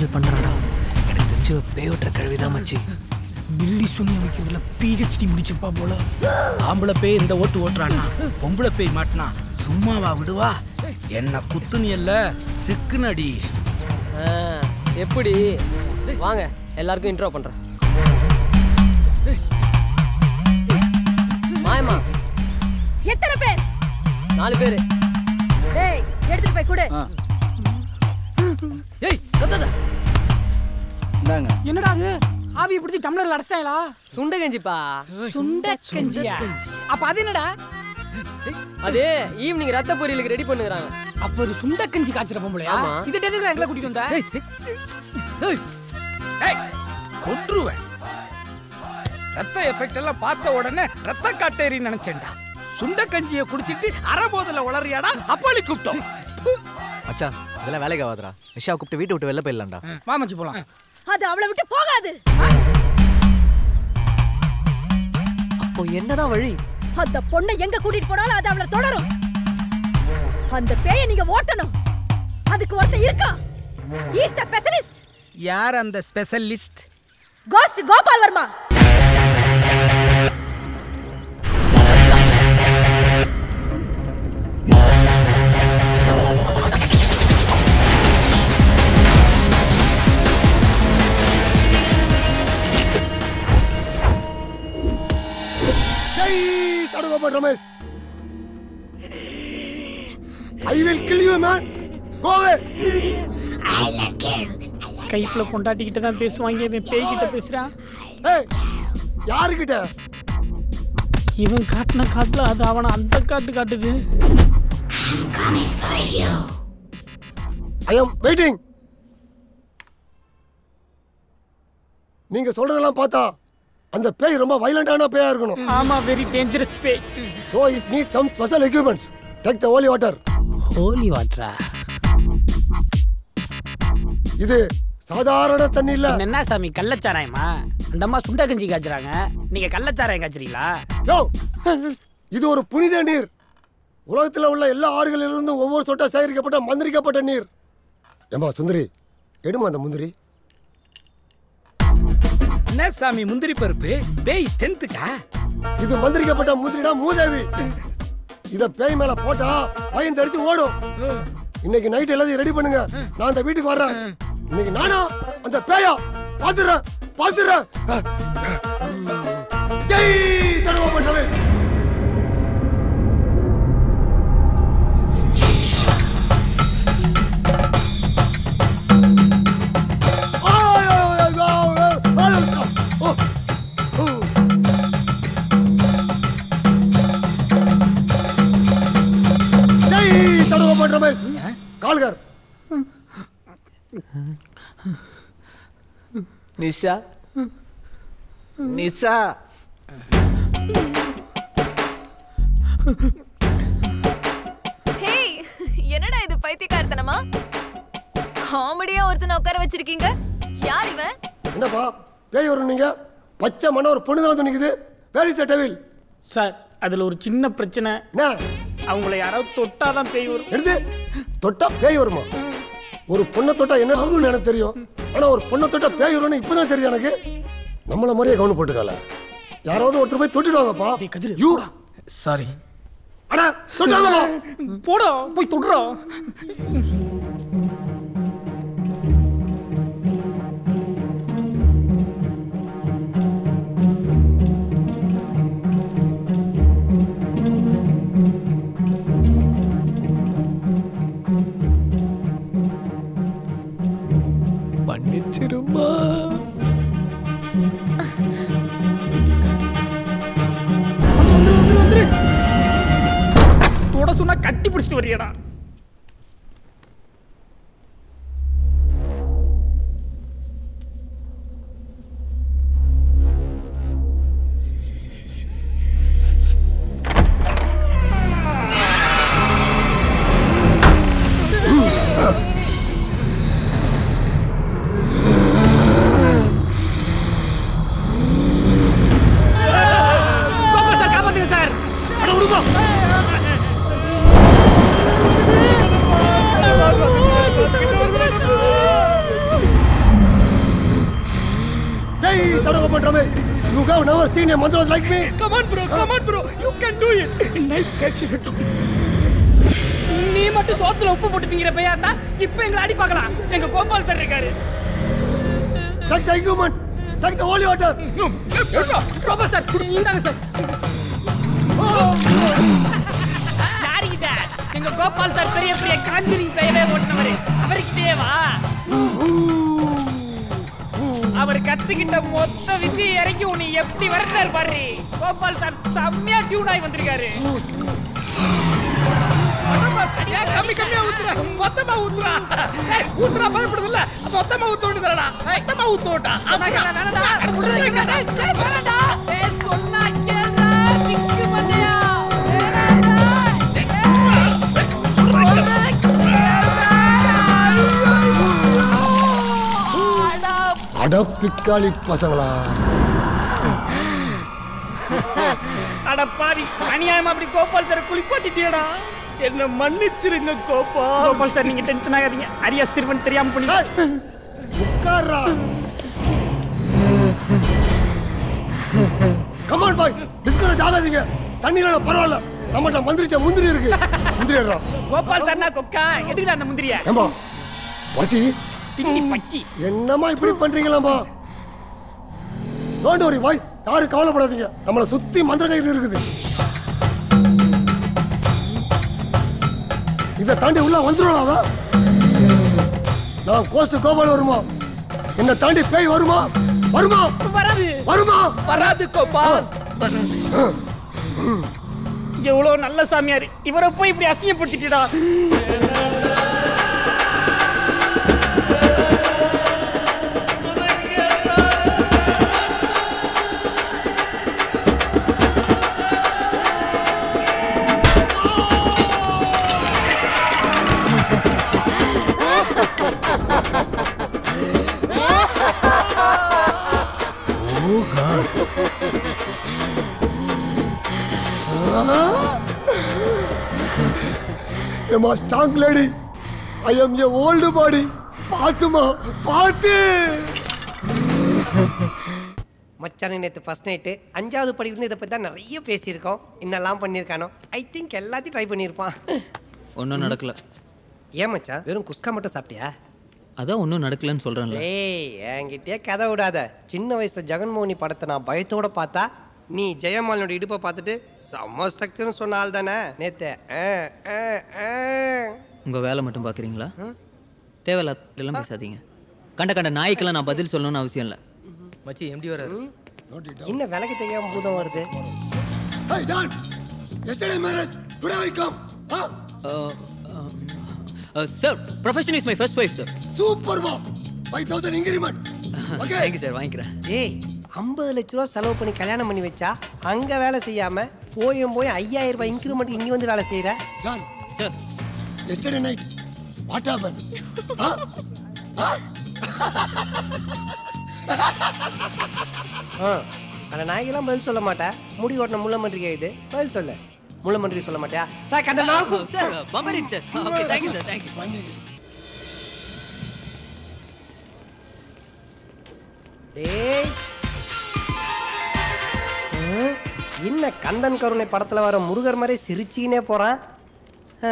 Handle பண்ணுறாடா எனக்கு தெரிஞ்ச பேயோட்ட கழுவிதான் மச்சி பில்லி சுனி அமைக்கிறதுல பிஹெச்டி முடிச்சிருப்பா போல ஆம்பளை பேய் இந்த ஓட்டு ஓட்டுறான்னா பொம்பளை பேய் மாட்டினா சும்மாவா விடுவா என்ன குத்துனியல்ல சிக்குனடி ஆ, எப்படி வாங்க எல்லாருக்கும் இன்ட்ரோ பண்றேன் மாயமா எத்தனை பேர் நாலு பேரு டேய் எடுத்துட்டு போய் கொடு ஏய் கத்தாத இந்தாங்க என்னடா அது ஆவியை பிடிச்சி டம்ளர்ல அடைச்சிட்டாங்களா சுண்ட கஞ்சிப்பா சுண்ட கஞ்சியா அப்ப அது என்னடா அது ஈவினிங் ரத்த பொரியலுக்கு ரெடி பண்ணுறாங்க அப்ப அது சுண்ட கஞ்சி காய்ச்சற பொம்பளையா ஆமா. இது டெலிகிராம் எங்களை கூட்டிட்டு வந்தா ஏய், கொன்றுவேன் ரத்த எஃபெக்ட் எல்லாம் பார்த்த உடனே ரத்த காட்டேரி நினைச்சேன்டா சுண்ட கஞ்சியை குடிச்சிட்டு அரை போதல உளறியாடா அப்பாளி கூப்பிட்டோம் மச்சான் இதெல்லாம் வேலைக்கு ஆகாதுடா நிஷா கூப்பிட்டு வீட்டை விட்டு வெளில போயிடலாம்டா வா மச்சி போலாம் அது அவளை விட்டு போகாது அப்போ என்னதான் வழி அந்த பொண்ணை எங்க கூட்டிட்டு போனாலும் அது அவளை தொடரும் அந்த பேயை நீங்க ஓட்டணும் அதுக்கு ஒருத்தன் இருக்கா இஸ் த ஸ்பெஷலிஸ்ட் யார் அந்த specialist ghost Gopal Varma Jai Sadugopan Ramesh I will kill you man கோவே ஸ்கைப்ல பொண்டாட்டிக்கிட்ட தான் பேசுவாங்க இவன் பேய்கிட்ட பேசுறான் ஏய் யாருக்கிட்ட இவன் காட்டின காட்டுல அது அவனை அந்த காட்டு காட்டுது ஐ அம் வெயிட்டிங் நீங்க சொல்றதெல்லாம் பார்த்தா அந்த பேய் ரொம்ப வைலண்டான பேயா இருக்கணும் ஆமா வெரி டேஞ்சரஸ் பேய் so it need some special equipments take the holy water holy வாட்டரா இது சாதாரண தண்ணி இல்ல என்ன சாமி கள்ளச்சாராயமா அந்த அம்மா சுண்ட கஞ்சி காய்ச்சறாங்க நீங்க கள்ளச்சாராயம் காய்ச்சறீங்களா யோ இது ஒரு புனித நீர் உலகத்துல உள்ள எல்லா ஆறுகளிலிருந்தும் ஒவ்வொரு சொட்டா சேகரிக்கப்பட்ட மந்திரிக்கப்பட்ட நீர் ஏம்பா சுந்தரி எடுமா அந்த முந்திரி என்ன சாமி முந்திரி பருப்பு பேய் ஸ்ட்ரென்த்துக்கா இது மந்திரிக்கப்பட்ட முந்திரிடா மூதேவி இத பேய் மேல போட்டா பயந்து அடிச்சு ஓடும் இன்னைக்கு நைட் எல்லாத்தையும் ரெடி பண்ணுங்க நான் அந்த வீட்டுக்கு வர்றேன் இன்னைக்கு நானா அந்த பேயா பாத்துறேன் பாத்துறேன் ஜெய் சடுவா பண்ணவே ஜெய் சடுவா பண்றமே கால்கர் நிஷா நிஷா ஹேய் என்னடா இது பைத்தியக்காரத்தனமா காமெடியா ஒருத்தனை உட்கார வச்சிருக்கீங்க யார் இவன் என்னப்பா பேய் வரும் நீங்க பச்சை மண்ண ஒரு பொண்ணு தான் வந்து நிக்குது where is the devil sir அதுல ஒரு சின்ன பிரச்சனை என்ன அவங்கள யாராவது தொட்டாதான் பேய் வரும் எடுத்து தொட்டா பேய் வருமா ஒரு பொண்ணை தொட்டா என்ன ஆகும்னு எனக்கு தெரியும் ஆனா ஒரு பொண்ணை தொட்டா பேய் வரும்னு இப்பதான் தெரியும் எனக்கு நம்மள மாதிரியே கவனம் போட்டுக்கால யாராவது ஒருத்தர் போய் தொட்டுடுவாங்கப்பா யூ சாரி அடா தொட்டாங்கப்பா போடா போய் தொடுறோம் மன்னிச்சிருமா தொட சொன்னா கட்டி பிடிச்சிட்டு வரியாடா கோகுல் சார் காப்பாத்துங்க சார் அட விடுப்பா Ramesh. You have never seen a Mandras like me. Come on, bro. Come on, bro. You can do it. Nice catch. நீ மட்டும் சோத்துல உப்பு போட்டு திங்கிற பையா இருந்தா இப்ப எங்களை அடி பார்க்கலாம் எங்க கோபால் சார் இருக்காரு Take the equipment. Take the holy water. Gopal sir இந்தாங்க சார் யாருக்கிட்ட எங்க கோபால் சார் பெரிய பெரிய காஞ்சிரிங் பெயரே ஓட்டினவரு அவர்கிட்டே வா அவர் கத்துக்கிட்ட மொத்த விசையை இறக்கி உன்னை எப்படி வரட்டார் பாரு கோபால் சார் செம்மையா டியூன் ஆகி வந்திருக்காரு கம்மி கம்மியா ஊத்துற மொத்தமா ஊத்துறா ஏய், ஊத்துறா பயப்படுது இல்ல மொத்தமா ஊத்த வேண்டியதுடா மொத்தமா ஊத்த விட்டா வேணாம், வேணாம், வேணாம். விடுறேன், டேய், டேய், வேணாம்டா. ஏய், சொன்னா கேளுடா, நிக்கு மாட்டியா? அட பிக்காளி பசங்களா அட பாவி அநியாயமா அப்படி கோபால் சார் குளிப்பாட்டிட்டியடா என்ன மன்னிச்சிருங்க கோபா கோபால் சார் நீங்க டென்ஷன் ஆகாதீங்க அரியா சிறுவன் தெரியாம பண்ணி ஏய், உட்கார்றா கமான் பாய் டிஸ்கரேஜ் ஆகாதீங்க தண்ணியில பரவாயில்ல நம்மகிட்ட மந்திரிச்ச முந்திரி இருக்கு முந்திரி எடுறா கோபால் சார்னா கொக்கா எதுக்குடா அந்த முந்திரிய ஏம்பா வசி திண்ணி பக்கி என்னம்மா இப்படி பண்றீங்களாம்மா டோன்ட் வரி பாய் யாரும் கவலைப்படாதீங்க நம்மளை சுத்தி மந்திர கயிறு இருக்குது இதை தாண்டி உள்ள வந்துடும் அவன் நான் கோஸ்ட் கோபால் வருமா என்னை தாண்டி பேய் வருமா வருமா வராது வருமா வராது கோபா எவ்வளவு நல்ல சாமியார் இவரை போய் இப்படி அசிங்கப்படுத்திட்டுடா ஏமா strong lady I am a old body பார்த்துமா பார்த்து மச்சானே நேற்று ஃபஸ்ட் நைட்டு அஞ்சாவது படிக்கிறது இதை பற்றி தான் நிறைய பேசியிருக்கோம் என்னெல்லாம் பண்ணியிருக்கானோ ஐ திங்க் எல்லாத்தையும் ட்ரை பண்ணியிருப்பான் ஒன்றும் நடக்கல ஏன் மச்சான் வெறும் குஸ்கா மட்டும் சாப்பிட்டியா அதான் ஒன்றும் நடக்கலன்னு சொல்கிறேன்ல ஏய் என்கிட்டயே கதை விடாத சின்ன வயசில் ஜெகன்மோகினி படத்தை நான் பயத்தோட பார்த்தா நீ ஜெயமாலனோட இடுப்பை பார்த்துட்டு செம்ம ஸ்ட்ரக்சர்னு சொன்ன ஆள் தானே நேற்று உங்கள் வேலை மட்டும் பார்க்குறீங்களா தேவையில்லாம் பேசாதீங்க கண்ட கண்ட நாய்க்கெல்லாம் நான் பதில் சொல்லணும்னு அவசியம் இல்லை மச்சி எம்டி வராரு என்ன விலைக்கு தெரியாம பூதம் வருது Hey, Dad! Yesterday marriage, today I come. Huh? Sir profession is my first wife sir Super, wow! 5,000 increment. Okay? Thank you sir வாங்கிக்கிறேன் ஏய் ஐம்பது லட்ச ரூபா செலவு பண்ணி கல்யாணம் பண்ணி வச்சா அங்க வேலை செய்யாம போயும் போய் ஐயாயிரம் ரூபாய் இன்க்ரிமெண்ட் இங்க வந்து வேலை செய்யற John, sir yesterday night, what happened? Huh? Huh? ஆ அந்த நாய்க்கெல்லாம் பதில் சொல்ல மாட்டேன் முடி ஓட்டின முள்ள மந்திரிக்கா இது பதில் சொல்லு முள்ள மந்திரி சொல்ல மாட்டியா சார் கண்ட நாக்கு சார் பம்பரிட் sir okay thank you sir thank you டேய் ம், என்ன கந்தன் கருணை படத்துல வர முருகர் மாதிரி சிரிச்சிக்கினே போறான் ஆ.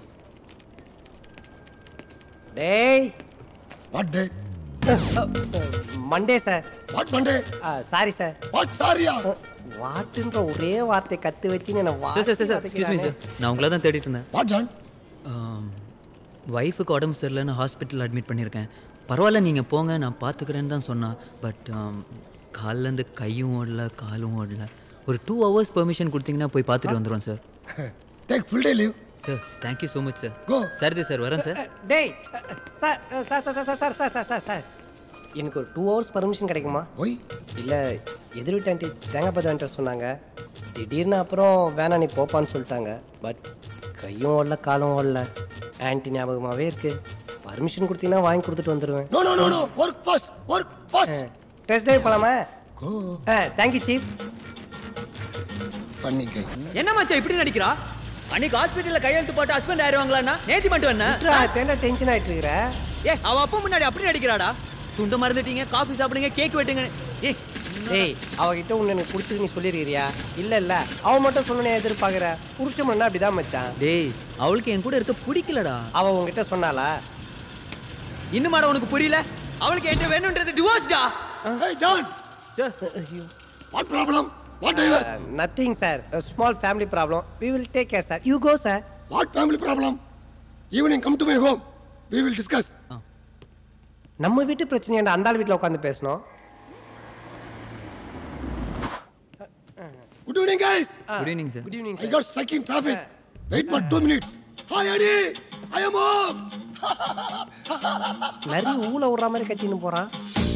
டேய் What day? Monday sir What Monday? Sorry sir What sorry? வாட்டுன்ற ஒரே வார்த்தை கத்து வச்சு என்ன sir sir sir sir excuse me sir நான் உங்களை தான் தேடிட்டு இருந்தேன் What John? ஒய்ஃபுக்கு உடம்பு சரியில்லைன்னு ஹாஸ்பிட்டல் அட்மிட் பண்ணியிருக்கேன் பரவாயில்ல நீங்கள் போங்க நான் பார்த்துக்கிறேன்னு தான் சொன்னான் பட் கால்லேருந்து கையும் ஓடல காலும் ஓடல ஒரு டூ ஹவர்ஸ் பெர்மிஷன் கொடுத்தீங்கன்னா போய் பார்த்துட்டு வந்துடுவோம் sir Take full day leave. Sir thank you so much sir Go. சரிது சார் வரேன் சார் டேய் sir sir sir sir sir sir sir sir sir எனக்கு ஒரு டூ ஹவர்ஸ் பர்மிஷன் கிடைக்குமா Why? இல்லை எதிர் வீட்டு ஆண்டி தேங்காய் பதான்ட்டு சொன்னாங்க திடீர்னு அப்புறம் வேணாம் நீ போப்பான்னு சொல்லிட்டாங்க பட் கையும் ஓடல காலும் ஓடல ஆன்டி ஞாபகமாகவே இருக்கு பர்மிஷன் கொடுத்தீங்கன்னா வாங்கி கொடுத்துட்டு வந்துடுவேன் No, no, no, no. Work fast. Work fast. Test drive போகலாமா Go. ஆ தேங்க்யூ சீஃப் பண்ணிக்க என்ன மச்சான் இப்படி நடிக்கிறா அன்னைக்கு ஹாஸ்பிட்டலில் கையெழுத்து போட்டு ஹஸ்பண்ட் ஆயிடுவாங்களாண்ணா நேத்தி மட்டும் என்ன தேன டென்ஷன் ஆயிட்டு இருக்கிற ஏ அவ அப்பா முன்னாடி அப்படி நடிக்கிறாடா துண்டு மறந்துட்டீங்க காஃபி சாப்பிடுங்க கேக் வெட்டுங்க ஏய் டேய் அவகிட்ட உன்னை எனக்கு பிடிச்சது நீ சொல்லிருக்கிறியா இல்ல இல்ல அவ மட்டும் சொல்லணும் எதிர்பார்க்குற புருஷன் பண்ணா அப்படிதான் மச்சான் டேய் அவளுக்கு என் கூட இருக்க பிடிக்கலடா அவ உன்கிட்ட சொன்னாளா இன்னுமாடா உனக்கு புரியல அவளுக்கு என்கிட்ட வேணும்ன்றது டிவோர்ஸ்டா ஏய் John what problem what divorce nothing sir small family problem we will take care sir you go sir what family problem evening come to my home we will discuss நம்ம வீட்டு பிரச்சனை ஏன்டா அந்த ஆள் வீட்டில் உட்காந்து பேசணும் good evening guys good evening sir good evening i got stuck in traffic wait for 2 minutes hi adi i am home நிறைய ஊழ விடுற மாதிரி கத்தின்னு போறான்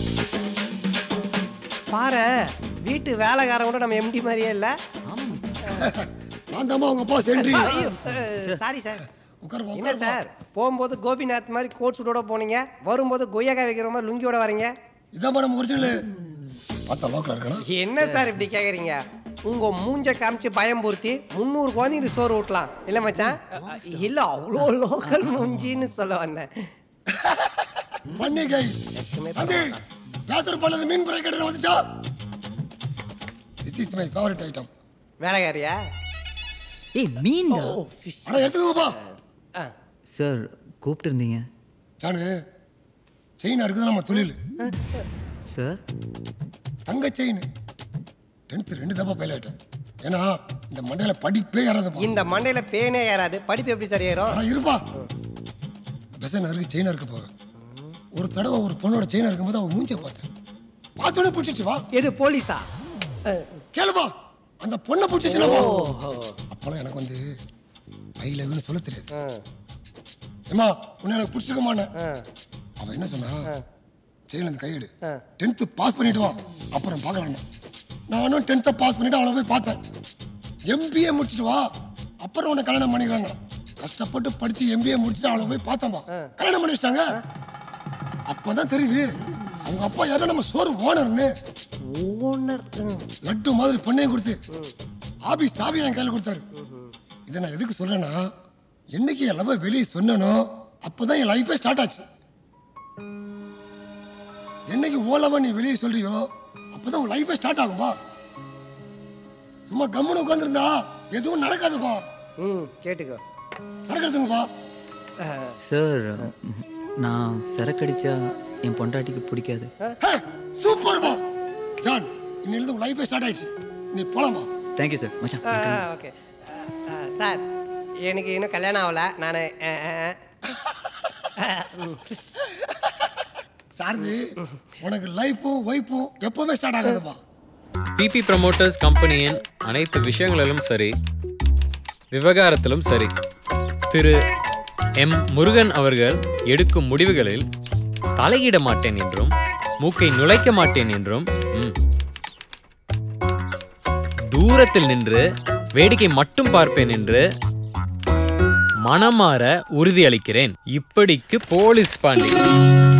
பாரு வீட்டு வேலைக்காரன் கூட நம்ம எம்டி மாதிரியே இல்ல நான் தாம்மா உங்க அப்பா சென்ட்ரி சாரி சார் உட்காருமா என்ன சார் போகும்போது கோபிநாத் மாதிரி கோட் சூட்டோட போனீங்க வரும்போது கொய்யாக்காய் வைக்கிற மாதிரி லுங்கியோட வரீங்க இதான் மேடம் ஒரிஜினல் பார்த்தா லோக்கல் இருக்கணும் என்ன சார் இப்படி கேக்குறீங்க உங்க மூஞ்ச காமிச்சு பயம்பூர்த்தி முந்நூறு குழந்தைங்களுக்கு சோறு ஊட்டலாம் இல்ல மச்சான் இல்ல அவ்வளோ லோக்கல் மூஞ்சின்னு சொல்ல வந்தேன் பண்ணி கை அது பேசுற பண்ணது மீன் புரை கடையில் வந்துச்சா this is my favourite item வேலைக்காரியா ஏய் மீன்டா ஓ ஃபிஷ் அட எடுத்துக்கோப்பா சார் கூப்பிட்டு இருந்தீங்க ஜானு செயின் இருக்குது நம்ம தொழில் சார் தங்க செயின் டென்த்து ரெண்டு தப்பா ஃபெயில் ஆயிட்டேன் ஏன்னா இந்த மண்டையில படிப்பே ஏறாதுப்பா இந்த மண்டையில பேனே ஏறாது படிப்பு எப்படி சார் ஏறும் ஆனா இருப்பா பெசன் இருக்கு செயின் இருக்க போவேன் ஒரு தடவை ஒரு பொண்ணோட செயின் இருக்கும்போது அவன் மூஞ்சிய பார்த்தேன் பார்த்தோன்னே பிடிச்சிச்சு வா எது போலீஸா கேளுப்பா அந்த பொண்ணை பிடிச்சிச்சுனா அப்பெல்லாம் எனக்கு வந்து ஐ லவ்னு சொல்ல தெரியாது ஏமா உன்னை எனக்கு பிடிச்சிருக்க மாட்டேன் அவன் என்ன சொன்னா செயின்ல இருந்து கையெடு டென்த்து பாஸ் பண்ணிட்டு வா அப்புறம் பார்க்கலாம் நானும் டென்த்தை பாஸ் பண்ணிட்டு அவளை போய் பார்த்தேன் எம்பிஏ முடிச்சிட்டு வா அப்புறம் உன்னை கல்யாணம் பண்ணிக்கிறாங்க கஷ்டப்பட்டு படிச்சு எம்பிஏ முடிச்சுட்டு அவளை போய் பார்த்தேன்பா கல்யாணம் பண்ணி வச்சிட்டாங்க அப்பதான் தெரியுது அவங்க அப்பா யாரும் நம்ம சோறு ஓனர்னு ஓனர் லட்டு மாதிரி பொண்ணையும் கொடுத்து ஆபீஸ் சாவி என் கையில் கொடுத்தாரு இதை நான் எதுக்கு சொல்றேன்னா என்னைக்கு என் லவ் வெளியே சொன்னனோ அப்போதான் என் லைஃபே ஸ்டார்ட் ஆச்சு என்னைக்கு ஓலவ நீ வெளியே சொல்றியோ அப்பதான் உன் லைஃபே ஸ்டார்ட் ஆகும்பா சும்மா கம்முன்னு உட்காந்துருந்தா எதுவும் நடக்காதுப்பா ம் கேட்டுக்கோ சரக்கு எடுத்துங்கப்பா சார் நான் சரக்கடிச்சா என் பொண்டாட்டிக்கு பிடிக்காது ஹே, சூப்பர்ப்பா ஜான் இன்னிலிருந்து உன் லைஃபே ஸ்டார்ட் ஆயிடுச்சு நீ போலாமா தேங்க்யூ சார் மச்சான் ஓகே சார் எனக்கு இன்னும் கல்யாணம் ஆகல நான் சாரதி உனக்கு லைஃப்பும் ஒய்ஃபும் எப்பவுமே ஸ்டார்ட் ஆகாதுப்பா பிபி ப்ரமோட்டர்ஸ் கம்பெனியின் அனைத்து விஷயங்களிலும் சரி விவகாரத்திலும் சரி திரு எம் முருகன் அவர்கள் எடுக்கும் முடிவுகளில் தலையிட மாட்டேன் என்றும் மூக்கை நுழைக்க மாட்டேன் என்றும் ம், தூரத்தில் நின்று வேடிக்கை மட்டும் பார்ப்பேன் என்று மனமாற உறுதியளிக்கிறேன் இப்படிக்கு போலீஸ் பாண்டி